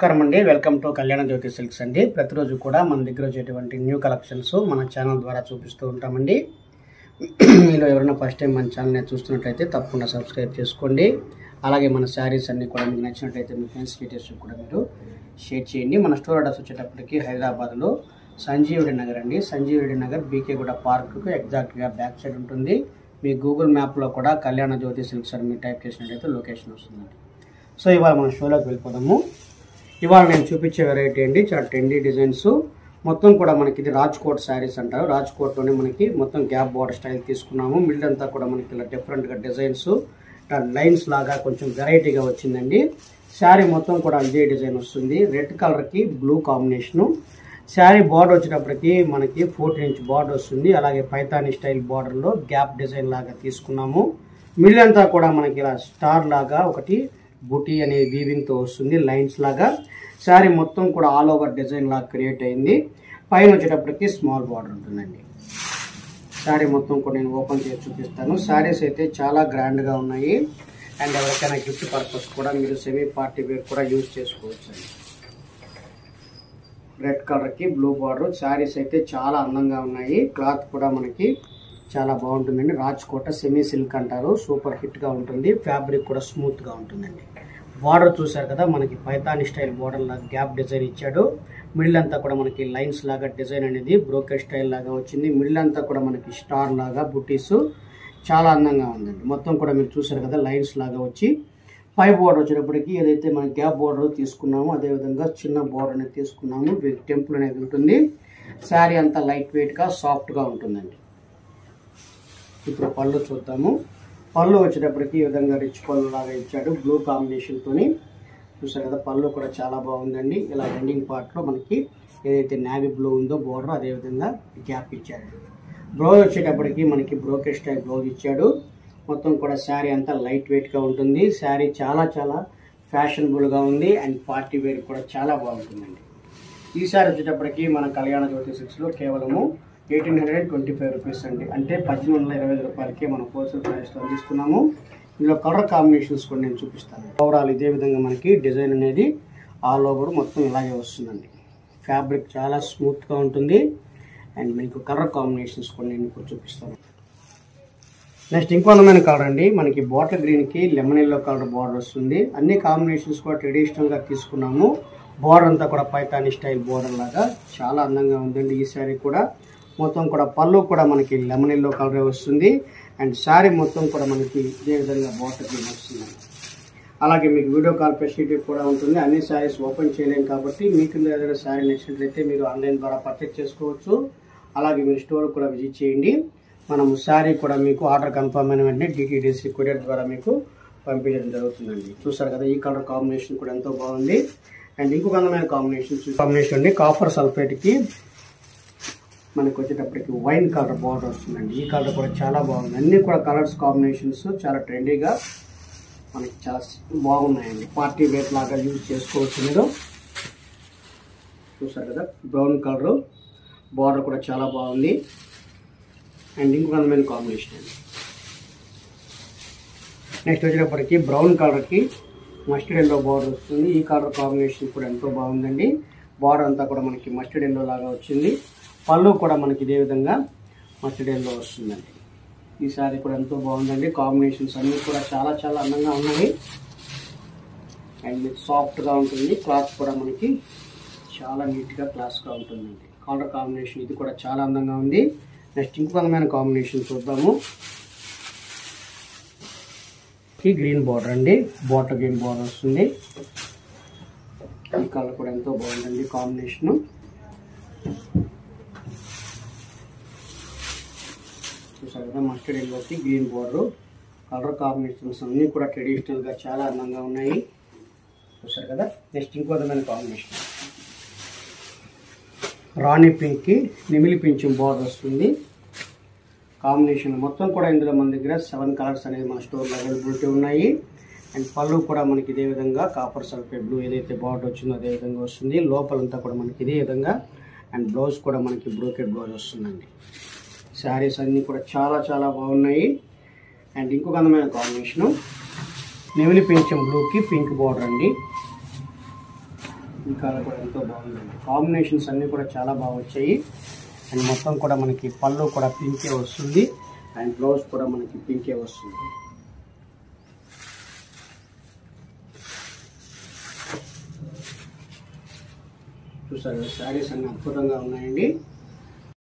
నమస్కారం అండి welcome to కళ్యాణ జ్యోతి సిల్క్స్ అండి ప్రతిరోజు కూడా మన దగ్గర వచ్చేటువంటి న్యూ కలెక్షన్స్ మన ఛానల్ ద్వారా చూపిస్తూ ఉంటామండి మీరు ఎవరైనా ఫస్ట్ టైం మన ఛానల్ని చూస్తున్నట్లయితే తప్పకుండా సబ్స్క్రైబ్ చేసుకోండి అలాగే మన శారీస్ అన్ని కూడా మీకు నచ్చినట్లయితే మీ ఫ్రెండ్స్ డీటెయిల్స్ కూడా మీరు షేర్ చేయండి మన స్టోర్ అడ్రస్ వచ్చేటప్పటికి హైదరాబాద్లో సంజీవుడి నగర్ అండి సంజీవుడి నగర్ బీకేగూడ పార్క్కు ఎగ్జాక్ట్గా బ్యాక్ సైడ్ ఉంటుంది మీ గూగుల్ మ్యాప్లో కూడా కళ్యాణ జ్యోతి సిల్క్స్ అని మీరు టైప్ చేసినట్లయితే లొకేషన్ వస్తుందండి సో ఇవాళ మన షోలోకి వెళ్ళిపోదాము ఇవాళ నేను చూపించే వెరైటీ అండి చాలా ట్రెండీ డిజైన్స్ మొత్తం కూడా మనకి ఇది రాజ్కోట్ శారీస్ అంటారు రాజ్కోట్లోనే మనకి మొత్తం గ్యాప్ బార్డర్ స్టైల్ తీసుకున్నాము మిడిల్ అంతా కూడా మనకి ఇలా డిఫరెంట్గా డిజైన్స్ లైన్స్ లాగా కొంచెం వెరైటీగా వచ్చిందండి శారీ మొత్తం కూడా ఇదే డిజైన్ వస్తుంది రెడ్ కలర్కి బ్లూ కాంబినేషను శారీ బార్డర్ వచ్చేటప్పటికి మనకి ఫోర్టీన్ ఇంచ్ బార్డర్ వస్తుంది అలాగే పైతాని స్టైల్ బార్డర్లో గ్యాప్ డిజైన్ లాగా తీసుకున్నాము మిడిల్ అంతా కూడా మనకి ఇలా స్టార్ లాగా ఒకటి బుటీ అనే వీవింగ్ తో వస్తుంది లైన్స్ లాగా శారీ మొత్తం కూడా ఆల్ ఓవర్ డిజైన్ లాగా క్రియేట్ అయింది పైన వచ్చేటప్పటికి స్మాల్ బార్డర్ ఉంటుందండి శారీ మొత్తం కూడా నేను ఓపెన్ చేసి చూపిస్తాను శారీస్ అయితే చాలా గ్రాండ్ గా ఉన్నాయి అండ్ ఎవరికైనా గిఫ్ట్ పర్పస్ కూడా మీరు సెమీ పార్టీ వేర్ కూడా యూజ్ చేసుకోవచ్చు అండి రెడ్ కలర్ కి బ్లూ బార్డర్ శారీస్ అయితే చాలా అందంగా ఉన్నాయి క్లాత్ కూడా మనకి చాలా బాగుంటుందండి రాజ్కోట సెమీ సిల్క్ అంటారు సూపర్ హిట్ గా ఉంటుంది ఫ్యాబ్రిక్ కూడా స్మూత్ గా ఉంటుందండి బార్డర్ చూసారు కదా మనకి పైతాని స్టైల్ బార్డర్ లాగా గ్యాప్ డిజైన్ ఇచ్చాడు మిడిల్ అంతా కూడా మనకి లైన్స్ లాగా డిజైన్ అనేది బ్రోకెట్ స్టైల్ లాగా వచ్చింది మిడిల్ అంతా కూడా మనకి స్టార్ లాగా బుటీస్ చాలా అందంగా ఉందండి మొత్తం కూడా మీరు చూసారు కదా లైన్స్ లాగా వచ్చి పై బోర్డర్ వచ్చేటప్పటికి ఏదైతే మనం గ్యాప్ బోర్డర్ తీసుకున్నామో అదేవిధంగా చిన్న బోర్డర్ అనేది తీసుకున్నాము టెంపుల్ అనేది ఉంటుంది శారీ అంతా లైట్ వెయిట్గా సాఫ్ట్గా ఉంటుందండి ఇప్పుడు పళ్ళు చూద్దాము పళ్ళు వచ్చేటప్పటికి ఈ విధంగా రిచ్ పళ్ళు లాగా ఇచ్చాడు బ్లూ కాంబినేషన్తోని చూసారు కదా పళ్ళు కూడా చాలా బాగుందండి ఇలా ఎండింగ్ పార్ట్లో మనకి ఏదైతే నావీ బ్లూ ఉందో బోర్డర్ అదేవిధంగా గ్యాప్ ఇచ్చాడు బ్లౌజ్ వచ్చేటప్పటికి మనకి బ్రోకెట్ స్టైల్ బ్లౌజ్ ఇచ్చాడు మొత్తం కూడా శారీ అంతా లైట్ వెయిట్గా ఉంటుంది శారీ చాలా చాలా ఫ్యాషనబుల్గా ఉంది అండ్ పార్టీ వేర్ కూడా చాలా బాగుంటుందండి ఈ శారీ వచ్చేటప్పటికి మన కళ్యాణ జ్యోతి సిక్స్లో కేవలము eighteen hundred twenty five rupees అండి అంటే పద్దెనిమిది వందల ఇరవై ఐదు రూపాయలకి మనం హోల్సేల్ ప్రైస్లో అందిస్తున్నాము ఇందులో కలర్ కాంబినేషన్స్ కూడా నేను చూపిస్తాను ఓవరాల్ ఇదే విధంగా మనకి డిజైన్ అనేది ఆల్ ఓవర్ మొత్తం ఇలాగే వస్తుందండి ఫ్యాబ్రిక్ చాలా స్మూత్గా ఉంటుంది అండ్ మీకు కలర్ కాంబినేషన్స్ కూడా నేను ఇప్పుడు చూపిస్తాను నెక్స్ట్ ఇంకో అందమైన కలర్ అండి మనకి బాటిల్ గ్రీన్కి లెమన్ ఎల్లో కలర్ బార్డర్ వస్తుంది అన్ని కాంబినేషన్స్ కూడా ట్రెడిషనల్గా తీసుకున్నాము బార్డర్ అంతా కూడా పైతాని స్టైల్ బార్డర్ లాగా చాలా అందంగా ఉందండి ఈ శారీ కూడా మొత్తం కూడా పళ్ళు కూడా మనకి లెమన్ ఎల్లో కలర్ వస్తుంది అండ్ శారీ మొత్తం కూడా మనకి ఇదే విధంగా బాటిల్ గ్రీన్ వస్తుంది అలాగే మీకు వీడియో కాల్ ఫెసిలిటీ కూడా ఉంటుంది అన్ని శారీస్ ఓపెన్ చేయలేం కాబట్టి మీకు ఏదైనా శారీ నచ్చినట్లయితే మీరు ఆన్లైన్ ద్వారా పర్చేస్ చేసుకోవచ్చు అలాగే మీరు స్టోర్ కూడా విజిట్ చేయండి మనం శారీ కూడా మీకు ఆర్డర్ కన్ఫర్మ్ అయిన వెంటనే డిటీడీసీ కొరియర్ ద్వారా మీకు పంపించడం జరుగుతుందండి చూసారు కదా ఈ కలర్ కాంబినేషన్ కూడా ఎంతో బాగుంది అండ్ ఇంకొక అందమైన కాంబినేషన్ కాంబినేషన్ అండి కాఫర్ సల్ఫేట్కి మనకు వచ్చేటప్పటికి వైన్ కలర్ బార్డర్ వస్తుందండి ఈ కలర్ కూడా చాలా బాగుంది అన్ని కూడా కలర్స్ కాంబినేషన్స్ చాలా ట్రెండీగా మనకి చాలా బాగున్నాయండి పార్టీ వేర్ లాగా యూజ్ చేసుకోవచ్చు మీరు చూసారు కదా బ్రౌన్ కలర్ బార్డర్ కూడా చాలా బాగుంది అండ్ ఇంకొక అందమైన కాంబినేషన్ అండి నెక్స్ట్ వచ్చేటప్పటికి బ్రౌన్ కలర్కి మస్టర్డ్ ఎల్లో బార్డర్ వస్తుంది ఈ కలర్ కాంబినేషన్ కూడా ఎంతో బాగుందండి బార్డర్ అంతా కూడా మనకి మస్టర్డ్ ఎల్లో లాగా వచ్చింది పళ్ళు కూడా మనకి ఇదే విధంగా మస్టర్డ్ ఎల్లో వస్తుందండి ఈ సారీ కూడా ఎంతో బాగుందండి కాంబినేషన్స్ అన్నీ కూడా చాలా చాలా అందంగా ఉన్నాయి అండ్ మీకు సాఫ్ట్గా ఉంటుంది క్లాత్ కూడా మనకి చాలా నీట్గా క్లాస్గా ఉంటుందండి కలర్ కాంబినేషన్ ఇది కూడా చాలా అందంగా ఉంది నెక్స్ట్ ఇంకొక అందమైన కాంబినేషన్ చూద్దాము ఈ గ్రీన్ బార్డర్ అండి బాటర్ గ్రీన్ బార్డర్ వస్తుంది ఈ కలర్ కూడా ఎంతో బాగుందండి కాంబినేషను చూసారు కదా మస్టర్డ్ ఎల్లోకి గ్రీన్ బార్డర్ కలర్ కాంబినేషన్స్ అన్నీ కూడా ట్రెడిషనల్గా చాలా అందంగా ఉన్నాయి చూసారు కదా నెక్స్ట్ ఇంకో విధమైన కాంబినేషన్ రాణి పింక్కి నిమిలి పింఛం బార్డర్ వస్తుంది కాంబినేషన్ మొత్తం కూడా ఇందులో మన దగ్గర సెవెన్ కలర్స్ అనేది మన స్టోర్లో అవైలబిలిటీ ఉన్నాయి అండ్ పళ్ళు కూడా మనకి ఇదే విధంగా కాపర్ సల్ఫేట్ బ్లూ ఏదైతే బార్డర్ వచ్చిందో అదే విధంగా వస్తుంది లోపలంతా కూడా మనకి ఇదే విధంగా అండ్ బ్లౌజ్ కూడా మనకి బ్రోకెట్ బ్లౌజ్ వస్తుందండి శారీస్ అన్నీ కూడా చాలా చాలా బాగున్నాయి అండ్ ఇంకొక అందమైన కాంబినేషను నెమిలి పింఛం బ్లూకి పింక్ బార్డర్ అండి ఈ కలర్ కూడా ఎంతో బాగుందండి కాంబినేషన్స్ అన్నీ కూడా చాలా బాగా వచ్చాయి అండ్ మొత్తం కూడా మనకి పళ్ళు కూడా పింకే వస్తుంది అండ్ బ్లౌజ్ కూడా మనకి పింకే వస్తుంది చూసారు శారీస్ అన్ని అద్భుతంగా ఉన్నాయండి